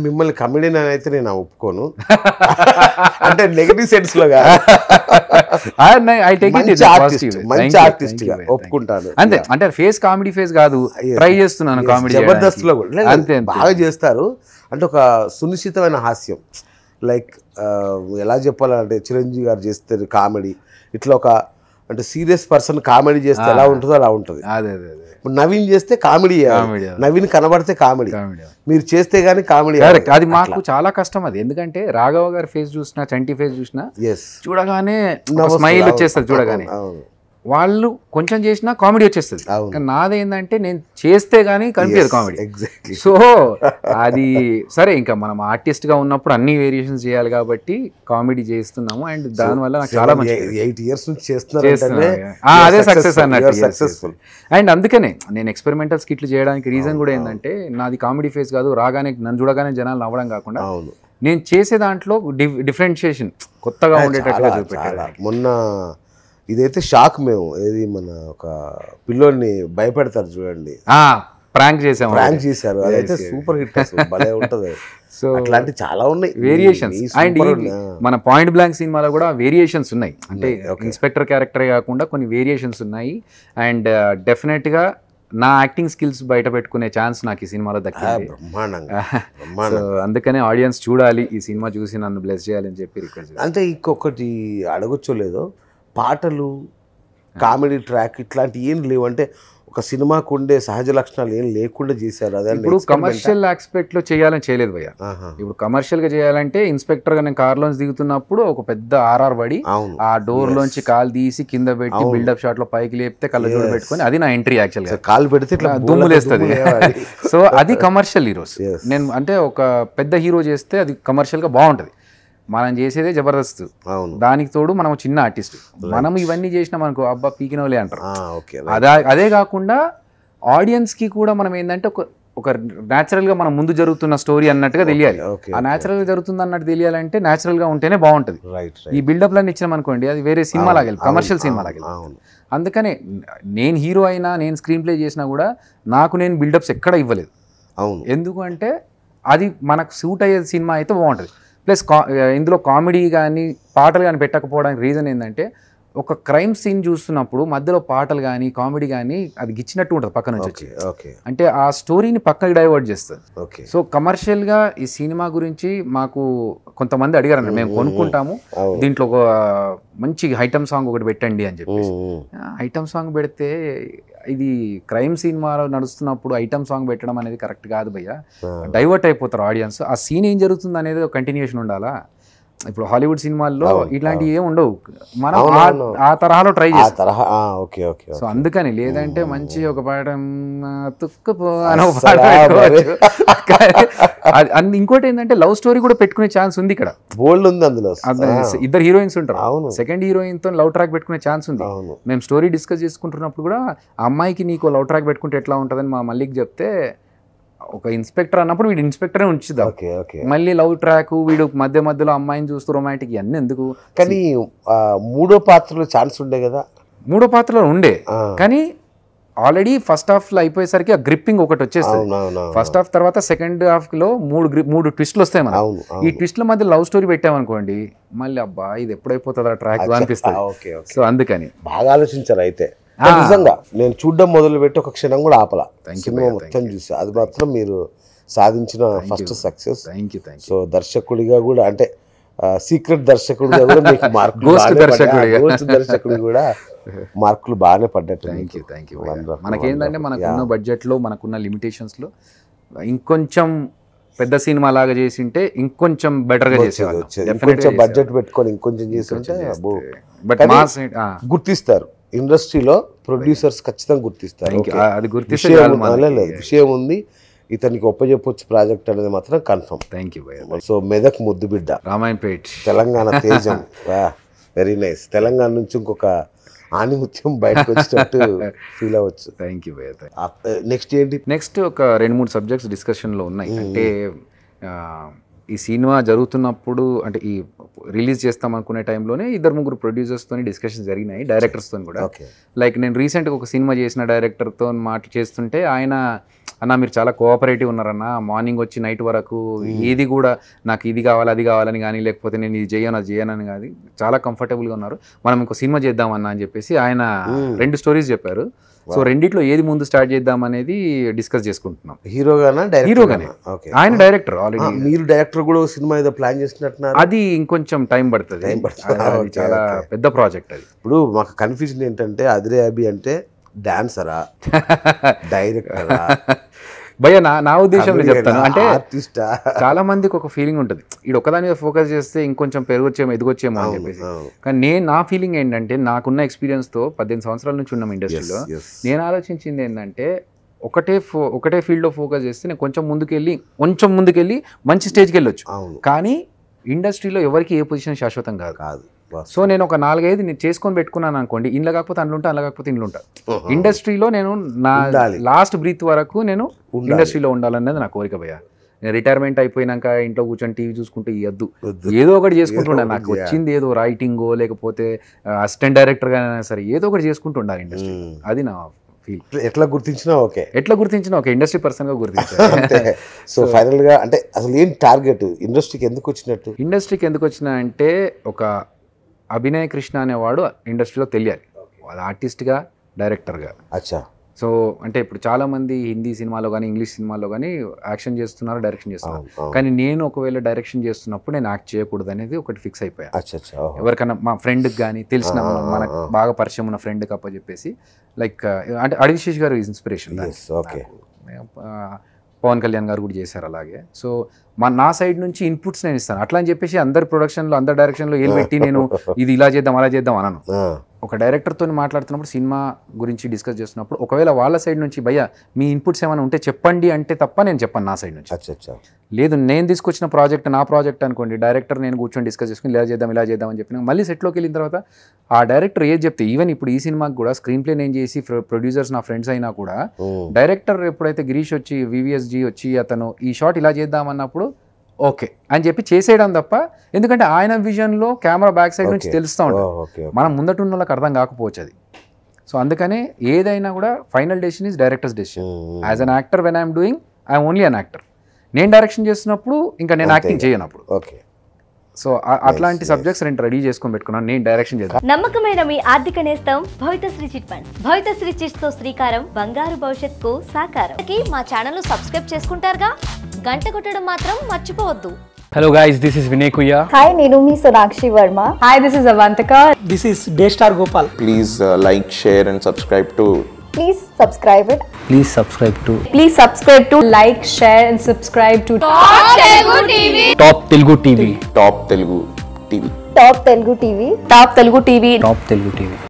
మిమ్మల్ని కమెడియన్ అని అయితే నేను ఒప్పుకోను అంటే నెగటివ్ సెన్స్ లో కాదు ఐ టేక్ ఇట్ మంచి ఆర్టిస్ట్ మంచి ఆర్టిస్ట్ గా ఒప్పుకుంటాను అంతే అంటే ఫేస్ కామెడీ ఫేస్ కాదు Yes. ట్రై చేస్తున్నాను Yes, కామెడీ జబర్దస్త్ లో కూడా లేదు, అంతే అంతే బాగా చేస్తారు అంటే ఒక సునిశ్చితమైన హాస్యం లైక్ ఎలా చెప్పాలంటే చిరంజీవి గారు చేస్తారు కామెడీ ఇట్లా ఒక అంటే సీరియస్ పర్సన్ కామెడీ చేస్తే ఎలా ఉంటుందో అలా ఉంటుంది అదే అదే అదే ఇప్పుడు నవీన్ చేస్తే కామెడీ Comedy. నవీన్ కనబడితే కామెడీ కామెడీ మీరు చేస్తే గానీ కామెడీ కరెక్ట్ అది మాకు చాలా కష్టం అది ఎందుకంటే రాఘవ గారి ఫేస్ చూసినా చంటి ఫేస్ చూసినా ఎస్ చూడగానే స్మైల్ వచ్చేస్తుంది చూడగానే అవును వాళ్ళు కొంచెం చేసినా కామెడీ వచ్చేస్తుంది అవును. కానీ నాదేంటంటే నేను చేస్తే గానీ కనిపించదు కామెడీ ఎగ్జాక్ట్లీ సో అది సరే ఇంకా మనం ఆర్టిస్ట్ గా ఉన్నప్పుడు అన్ని వేరియేషన్స్ చేయాలి కాబట్టి కామెడీ చేస్తున్నాము అండ్ దానివల్ల నాకు చాలా మంచి ఎయిట్ ఇయర్స్ నుంచి చేస్తున్నాను. చేస్తున్నారు ఆ, అదే సక్సెస్ అన్నట్టు yes, yes. సక్సెస్ఫుల్ అండ్ అందుకనే నేను ఎక్స్పెరిమెంటల్ స్కిట్లు చేయడానికి రీజన్ కూడా ఏంటంటే నాది కామెడీ ఫేస్ కాదు రాగానే నన్ను చూడగానే జనాలు నవ్వడం కాకుండా అవును నేను చేసే దాంట్లో డిఫరెన్షియేషన్ కొత్తగా ఉండేటట్టుగా చాలా, చూపెట్టాను చాలా. మొన్న ఇదైతే షాక్ మేము ఏది మన ఒక పిల్లోని భయపెడతారు చూడండి ప్రాంక్ చేసాము ప్రాంక్ చేశారు అదైతే సూపర్ హిట్ అసలు భలే ఉంటది సో అట్లాంటి చాలా ఉన్నాయి వేరియేషన్స్ ఈ అండ్ super ఈ ఉన్నాయి. మన పాయింట్ బ్లాంక్ సినిమాలో కూడా వేరియేషన్స్ ఉన్నాయి అంటే okay. ఇన్స్పెక్టర్ క్యారెక్టర్ కాకుండా కొన్ని వేరియేషన్స్ ఉన్నాయి అండ్ డెఫినెట్ గా నా యాక్టింగ్ స్కిల్స్ బయట పెట్టుకునే ఛాన్స్ నాకు ఈ సినిమాలో ఆ, దక్కింది బ్రహ్మాండంగా సో బ్రహ్మాండంగా అందుకనే ఆడియన్స్ చూడాలి ఈ సినిమా చూసి నన్ను బ్లెస్ చేయాలని చెప్పి రిక్వెస్ట్ అంటే ఇంకొకటి అడగొచ్చో లేదో పాటలు కామెడీ ట్రాక్ ఇట్లాంటి ఏం లేవు అంటే ఒక సినిమాకు ఉండే సహజ లక్షణాలు ఏం లేకుండా చేశారు అదే ఇప్పుడు కమర్షియల్ ఆస్పెక్ట్ లో చేయాలని చేయలేదు భయ్య ఇప్పుడు కమర్షియల్ గా చేయాలంటే ఇన్స్పెక్టర్ గా నేను కార్ లోంచి దిగుతున్నప్పుడు ఒక పెద్ద ఆర్ఆర్ పడి అవును ఆ డోర్ లోంచి కాల్ తీసి కింద పెట్టి అవును. బిల్డప్ షాట్ లో పైకి లేపితే కళ్ళజోడు Yes. పెట్టుకొని అది నా ఎంట్రీ యాక్చువల్ గా కాలు పెడితే ఇట్లా దుమ్ము లేస్తుంది లేవాలి. సో అది కమర్షియల్ హీరోస్ Yes. నేను అంటే ఒక పెద్ద హీరో చేస్తే అది కమర్షియల్ గా బాగుంటది మనం చేసేదే జబర్దస్త్ అవును దానికి తోడు మనం చిన్న ఆర్టిస్ట్ మనం ఇవన్నీ చేసినా మనకు అబ్బా పీకినోలే అంటారు ఓకే అదా అదే కాకుండా ఆడియన్స్ కి కూడా మనం ఏంటంటే ఒక ఒక న్యాచురల్ గా మనం ముందు జరుగుతున్న స్టోరీ అన్నట్టుగా తెలియాలి ఓకే ఆ న్యాచురల్ గా జరుగుతుంది అన్నట్టు తెలియాలంటే న్యాచురల్ గా ఉంటేనే బాగుంటది రైట్ ఈ బిల్డప్ లని ఇచ్చినాం అనుకోండి అది వేరే సినిమా లాగా కమర్షియల్ సినిమా లాగా అవును అందుకనే నేను హీరో అయినా నేను స్క్రీన్ ప్లే చేసినా కూడా నాకు నేను బిల్డప్స్ ఎక్కడ ఇవ్వలేదు అవును ఎందుకు అంటే అది మనకు సూట్ అయ్యే సినిమా అయితే బాగుంటుంది ప్లస్ కా ఇందులో కామెడీ కానీ పాటలు కానీ పెట్టకపోవడానికి రీజన్ ఏంటంటే ఒక క్రైమ్ సీన్ చూస్తున్నప్పుడు మధ్యలో పాటలు కానీ కామెడీ కానీ అది గిచ్చినట్టు ఉంటుంది పక్క నుంచి వచ్చి ఓకే ఓకే అంటే ఆ స్టోరీని పక్కకి డైవర్ట్ చేస్తుంది ఓకే సో కమర్షియల్గా ఈ సినిమా గురించి మాకు కొంతమంది అడిగారు అన్నమాట, మేము కొనుక్కుంటాము అవును దీంట్లో ఒక మంచి ఐటమ్ సాంగ్ ఒకటి పెట్టండి అని చెప్పి ఉమ్, ఉమ్. ఐటమ్ సాంగ్ పెడితే ఇది క్రైమ్ సినిమాలో నడుస్తున్నప్పుడు ఐటమ్ సాంగ్ పెట్టడం అనేది కరెక్ట్ కాదు భయ్య ఆ, డైవర్ట్ అయిపోతారు ఆడియన్స్ ఆ సీన్ ఏం జరుగుతుంది అనేది కంటిన్యూషన్ ఉండాలా ఇప్పుడు హాలీవుడ్ సినిమాల్లో అవును, ఇట్లాంటివి ఏం ఉండవు మనం అవును, ఆ- అవును. ఆ తరహాలో ట్రై ఆ చేస్తాం తరహా ఆ, ఓకే ఓకే సో అందుకని లేదంటే మంచి ఒక పాట మ్, తుక్కుపో అని ఒక అస్సలా పాట పెట్టుకోవచ్చు. కానీ అది- అండ్ ఇంకోటి ఏంటంటే లవ్ స్టోరీ కూడా పెట్టుకునే ఛాన్స్ ఉంది ఇక్కడ బోల్డ్ ఉంది అందులో అది ఆ, ఇద్దరు హీరోయిన్స్ ఉంటారు అవును. సెకండ్ హీరోయిన్ తో లవ్ ట్రాక్ పెట్టుకునే ఛాన్స్ ఉంది అవును మేము స్టోరీ డిస్కస్ చేసుకుంటున్నప్పుడు కూడా ఆ అమ్మాయికి నీకు లవ్ ట్రాక్ పెట్టుకుంటే ఎట్లా ఉంటుందని మా మల్లికి చెప్తే ఒక ఇన్స్పెక్టర్ అన్నప్పుడు వీడు ఇన్స్పెక్టరే ఉంచుదాం ఓకే ఓకే మళ్ళీ లవ్ ట్రాక్ వీడు మధ్య మధ్యలో అమ్మాయిని చూస్తూ రొమాంటిక్ ఇవన్నీ ఎందుకు కానీ ఆ, మూడో పాత్రలో ఛాన్స్ ఉండే కదా మూడో పాత్రలో ఉండే ఆ, కానీ ఆల్రెడీ ఫస్ట్ హాఫ్ లో అయిపోయేసరికి ఆ గ్రిప్పింగ్ ఒకటి వచ్చేస్తుంది అవును అవును అవును. ఫస్ట్ హాఫ్ తర్వాత సెకండ్ హాఫ్ లో మూడు గ్రి మూడు ట్విస్ట్లు వస్తాయి మనకి అవును ఈ అవును ట్విస్ట్ల మధ్య లవ్ స్టోరీ పెట్టామనుకోండి మళ్ళీ అబ్బా ఇది ఎప్పుడైపోతుందా ట్రాక్ అనిపిస్తుంది ఆ, ఓకే ఓకే సో అందుకని బాగా ఆలోచించారు అయితే ఆ. నిజంగా నేను చూడడం మొదలు పెట్టి ఒక క్షణం కూడా ఆపలా Thank you, సినిమా భయ్యా, మొత్తం చూసి అది మాత్రం మీరు సాధించిన first success thank you thank you so దర్శకుడిగా కూడా అంటే సీక్రెట్ దర్శకుడిగా కూడా మీకు మార్కులు Ghost బాగానే పడ్డాయి. దర్శకుడిగా. ఆ, ghost దర్శకుడు కూడా మార్కులు బాగానే పడ్డట్టు థ్యాంక్ మీకు. యూ థ్యాంక్ యూ Wonderful, మనకేంటంటే wonderful. మనకున్న Yeah. బడ్జెట్లో మనకున్న లిమిటేషన్స్లో ఇంకొంచెం పెద్ద సినిమా లాగా చేసింటే ఇంకొంచెం బెటర్గా వచ్చేది, చేసేవాళ్ళం వచ్చేది. Definitely ఇంకొంచెం గా బడ్జెట్ పెట్టుకొని ఇంకొంచెం చేసి ఉంటే చేసేవాళ్ళం. అబ్బో. బట్ కానీ- మా సైడ్ గుర్తిస్తారు ఇండస్ట్రీలో ప్రొడ్యూసర్స్ ఖచ్చితంగా గుర్తిస్తారు థ్యాంక్ యూ Okay. అది గుర్తిస్తే విషయం చాలు ఉంది, లేదు, విషయం ఉంది ఇతనికి ఒప్పజెప్పొచ్చు ప్రాజెక్ట్ అనేది మాత్రం కన్ఫర్మ్ థ్యాంక్ యూ భయ్య సో మెదక్ ముద్దు బిడ్డ రామాయణపేట్ తెలంగాణ తేజం వెరీ నైస్ తెలంగాణ నుంచి ఇంకొక ఆణిముత్యం బయటకు వచ్చినట్టు ఫీల్ అవ్వచ్చు థ్యాంక్ యూ భయ్య నెక్స్ట్ ఏంటి నెక్స్ట్ ఒక రెండు మూడు సబ్జెక్ట్స్ డిస్కషన్లో ఉన్నాయి అంటే ఆ, ఈ సినిమా జరుగుతున్నప్పుడు అంటే ఈ రిలీజ్ చేస్తాం అనుకునే టైంలోనే ఇద్దరు ముగ్గురు ప్రొడ్యూసర్స్తో డిస్కషన్స్ జరిగినాయి డైరెక్టర్స్తో కూడా ఓకే లైక్ నేను రీసెంట్గా ఒక సినిమా చేసిన డైరెక్టర్తో మాట చేస్తుంటే ఆయన అన్న మీరు చాలా కోఆపరేటివ్ ఉన్నారన్న మార్నింగ్ వచ్చి నైట్ వరకు ఏది కూడా నాకు ఇది కావాలి అది కావాలని కానీ లేకపోతే నేను ఇది చేయను అది చేయనని కానీ చాలా కంఫర్టబుల్గా ఉన్నారు మనం ఇంకో సినిమా చేద్దామన్నా అని చెప్పేసి ఆయన రెండు స్టోరీస్ చెప్పారు సో రెండిట్లో ఏది ముందు స్టార్ట్ చేద్దాం అనేది డిస్కస్ చేసుకుంటున్నాం హీరోగానా డైరెక్టర్ హీరోగానే. ఓకే ఆయన డైరెక్టర్ ఆల్రెడీ మీరు డైరెక్టర్ కూడా ఓ సినిమా ఏదో ప్లాన్ చేస్తున్నట్టున్నారు అది ఇంకొంచెం టైం పడుతుంది Time పడుతుంది. అది Okay, చాలా okay. పెద్ద ప్రాజెక్ట్ అది ఇప్పుడు మాకు కన్ఫ్యూజన్ ఏంటంటే అదిరే అభి అంటే డాన్సరా డైరెక్టరా భయ్య నా నా ఉద్దేశంలో చెప్తాను అంటే ఆర్టిస్టా చాలా మందికి ఒక ఫీలింగ్ ఉంటుంది ఇది ఒకదాని మీద ఫోకస్ చేస్తే ఇంకొంచెం పెరగొచ్చేమో ఎదిగొచ్చేమో అని చెప్పేసి కానీ నేను నా ఫీలింగ్ ఏంటంటే నాకున్న ఎక్స్పీరియన్స్తో పద్దెనిమిది సంవత్సరాల నుంచి ఉన్నాం ఇండస్ట్రీలో నేను ఆలోచించింది ఏంటంటే ఒకటే ఫో ఒకటే ఫీల్డ్లో ఫోకస్ చేస్తే నేను కొంచెం ముందుకెళ్ళి కొంచెం ముందుకెళ్ళి మంచి స్టేజ్కి వెళ్ళొచ్చు అవును కానీ ఇండస్ట్రీలో ఎవరికి ఏ పొజిషన్ శాశ్వతం కాదు కాదు boss. సో నేను ఒక నాలుగైదు నేను చేసుకొని పెట్టుకున్నాను అనుకోండి ఇంట్లో కాకపోతే అందులో ఉంటా అందులో కాకపోతే ఇంట్లో ఉంటా Uh-huh. ఇండస్ట్రీలో నేను నా ఉండాలి. లాస్ట్ బ్రీత్ వరకు నేను ఉండాలి. ఇండస్ట్రీలో ఉండాలనేది నా కోరిక భయ్య నేను రిటైర్మెంట్ అయిపోయినాక ఇంట్లో కూర్చొని టీవీ చూసుకుంటే ఇవ్వద్దు వద్దు. ఏదో ఒకటి చేసుకుంటుండే ఏదో నాకు ఒకటి వచ్చింది ఏదో రైటింగో లేకపోతే అసిస్టెంట్ డైరెక్టర్ గా సరే ఏదో ఒకటి చేసుకుంటూ ఉండాలి ఇండస్ట్రీ మ్మ్. అది నా ఫీల్ ఎట్లా గుర్తించినా ఓకే ఎట్లా గుర్తించిన ఒక ఇండస్ట్రీ పర్సన్ గా గుర్తించాను అంతే సో ఫైనల్ గా అంటే అసలు ఏం టార్గెట్ ఇండస్ట్రీకి ఎందుకు వచ్చినట్టు ఇండస్ట్రీకి ఎందుకు వచ్చినా అంటే ఒక అభినయ్ కృష్ణ అనేవాడు ఇండస్ట్రీలో తెలియాలి అది ఆర్టిస్ట్గా డైరెక్టర్గా అచ్చా సో అంటే ఇప్పుడు చాలా మంది హిందీ సినిమాలో కానీ ఇంగ్లీష్ సినిమాలో కానీ యాక్షన్ చేస్తున్నారు డైరెక్షన్ చేస్తున్నారు అవును అవును. కానీ నేను ఒకవేళ డైరెక్షన్ చేస్తున్నప్పుడు నేను యాక్ట్ చేయకూడదు అనేది ఒకటి ఫిక్స్ అయిపోయా అచ్చా అచ్చా ఓహో. ఎవరికైనా మా ఫ్రెండ్కి కానీ తెలిసిన ఆ, ఆ, మనకు ఆ. బాగా పరిచయం ఉన్న ఫ్రెండ్కి అప్ప చెప్పేసి లైక్ అంటే అడివిశేష్ గారు inspiration Yes, okay. Pawan Kalyan గారు కూడా చేశారు అలాగే సో మా నా సైడ్ నుంచి ఇన్పుట్స్ నేను ఇస్తాను అట్లా అని చెప్పేసి అందరి ప్రొడక్షన్లో అందరి డైరెక్షన్లో ఏం పెట్టి నేను ఇది ఇలా చేద్దాం అలా చేద్దాం అనను ఆ, ఒక డైరెక్టర్తో మాట్లాడుతున్నప్పుడు సినిమా గురించి డిస్కస్ చేస్తున్నప్పుడు ఒకవేళ వాళ్ళ సైడ్ నుంచి భయ్య మీ ఇన్పుట్స్ ఏమైనా ఉంటే చెప్పండి అంటే తప్ప నేను చెప్పాను నా సైడ్ నుంచి అచ్చా అచ్చా లేదు నేను తీసుకొచ్చిన ప్రాజెక్ట్ నా ప్రాజెక్ట్ అనుకోండి డైరెక్టర్ నేను కూర్చొని డిస్కస్ చేసుకుని ఇలా చేద్దాం ఇలా చేద్దాం అని చెప్పిన మళ్ళీ సెట్లోకి వెళ్ళిన తర్వాత ఆ డైరెక్టర్ ఏది చెప్తే ఈవెన్ ఇప్పుడు ఈ సినిమాకి కూడా స్క్రీన్ ప్లే నేను చేసి ప్రొడ్యూసర్స్ నా ఫ్రెండ్స్ అయినా కూడా ఉమ్, డైరెక్టర్ ఎప్పుడైతే గిరీష్ వచ్చి వివిఎస్జి వచ్చి అతను ఈ షాట్ ఇలా చేద్దామన్నప్పుడు ఓకే అని చెప్పి చేసేయడం తప్ప ఎందుకంటే ఆయన విజన్లో కెమెరా బ్యాక్ సైడ్ నుంచి Okay. తెలుస్తూ ఓ, ఉంటుంది ఓకే ఓకే. మనం ముందట ఉన్న వాళ్ళకి అర్థం కాకపోవచ్చు అది సో అందుకనే ఏదైనా కూడా final decision is director's decision um, um. As an actor when I'm doing I'm only an actor నేను డైరెక్షన్ చేస్తున్నప్పుడు ఇంకా నేను అంతే. యాక్టింగ్ చేయను అప్పుడు ఓకే సో ఆ- అట్లాంటి nice. సబ్జెక్ట్స్ రెండు రెడీ చేసుకొని పెట్టుకున్నాను నేను డైరెక్షన్ చేద్దాం నమ్మకమైన మీ ఆర్థిక నేస్తం Bhavithasri chit funds Bhavithasri chits తో శ్రీకారం బంగారు భవిష్యత్తుకు సాకారం కి మా ఛానల్ ను సబ్స్క్రైబ్ చేసుకుంటారుగా గంట కొట్టడం మాత్రం మర్చిపోవద్దు Hello guys, this is Vinay Kuya. Hi, నేను మీ Sonakshi Varma Hi, this is Avantika. This is Daystar Gopal. please uh, like, share, and subscribe to please subscribe it Please subscribe to Please subscribe to like, share, and subscribe to Top Telugu TV. Top Telugu TV. Top Telugu TV Top Telugu TV. Top Telugu TV.